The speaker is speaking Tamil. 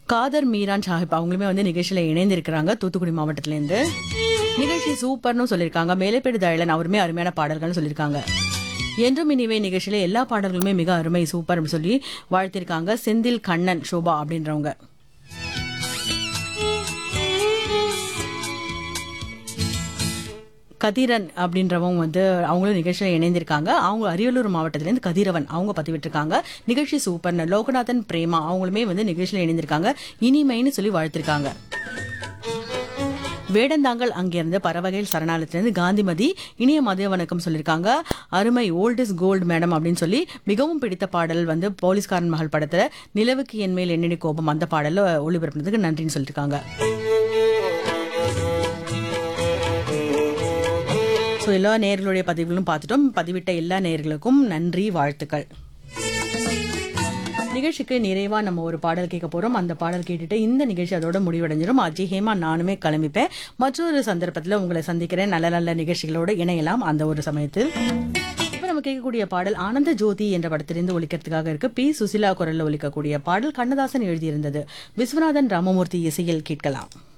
காதர் மீரான் சாஹிப் அவங்களுமே வந்து நிகழ்ச்சியில இணைந்திருக்கிறாங்க தூத்துக்குடி மாவட்டத்திலேருந்து நிகழ்ச்சி சூப்பர்னு சொல்லியிருக்காங்க மேலைப்பேடு தயலன் அவருமே அருமையான பாடல்கள்னு சொல்லியிருக்காங்க என்றும் இனிவே நிகழ்ச்சியில எல்லா பாடல்களுமே மிக அருமை சூப்பர்னு சொல்லி வாழ்த்திருக்காங்க செந்தில் கண்ணன் சோபா அப்படின்றவங்க கதிரன் அப்படின்றவங்க வந்து அவங்களும் நிகழ்ச்சியில் இணைந்திருக்காங்க அவங்க அரியலூர் மாவட்டத்திலேருந்து கதிரவன் அவங்க பதிவிட்டிருக்காங்க நிகழ்ச்சி சூப்பர்னு லோகநாதன் பிரேமா அவங்களுமே வந்து நிகழ்ச்சியில் இணைந்திருக்காங்க இனிமைன்னு சொல்லி வாழ்த்திருக்காங்க வேடந்தாங்கல் அங்கிருந்து பறவகையில் சரணாலயத்திலிருந்து காந்திமதி இனிய மதிய வணக்கம் சொல்லியிருக்காங்க அருமை ஓல்ட் இஸ் கோல்டு மேடம் அப்படின்னு சொல்லி மிகவும் பிடித்த பாடல் வந்து போலீஸ்காரன் மகள் படத்துல நிலவுக்கு என் மேல் என்னென்ன கோபம் அந்த பாடல்ல ஒளிபரப்புனதுக்கு நன்றின்னு சொல்லியிருக்காங்க ஸோ எல்லா நேர்களுடைய பதிவுகளும் பார்த்துட்டோம் பதிவிட்ட எல்லா நேர்களுக்கும் நன்றி வாழ்த்துக்கள் நிகழ்ச்சிக்கு நிறைவா நம்ம ஒரு பாடல் கேட்க போறோம் அந்த பாடல் கேட்டுட்டு இந்த நிகழ்ச்சி அதோட முடிவடைஞ்சிடும் அஜய் ஹேமா நானுமே கிளம்பிப்பேன் மற்றொரு சந்தர்ப்பத்தில் உங்களை சந்திக்கிறேன் நல்ல நல்ல நிகழ்ச்சிகளோடு இணையலாம் அந்த ஒரு சமயத்தில் இப்ப நம்ம கேட்கக்கூடிய பாடல் ஆனந்த ஜோதி என்ற படத்திலிருந்து ஒலிக்கிறதுக்காக இருக்கு பி சுசிலா குரல்ல ஒலிக்கக்கூடிய பாடல் கண்ணதாசன் எழுதியிருந்தது விஸ்வநாதன் ராமமூர்த்தி இசையில் கேட்கலாம்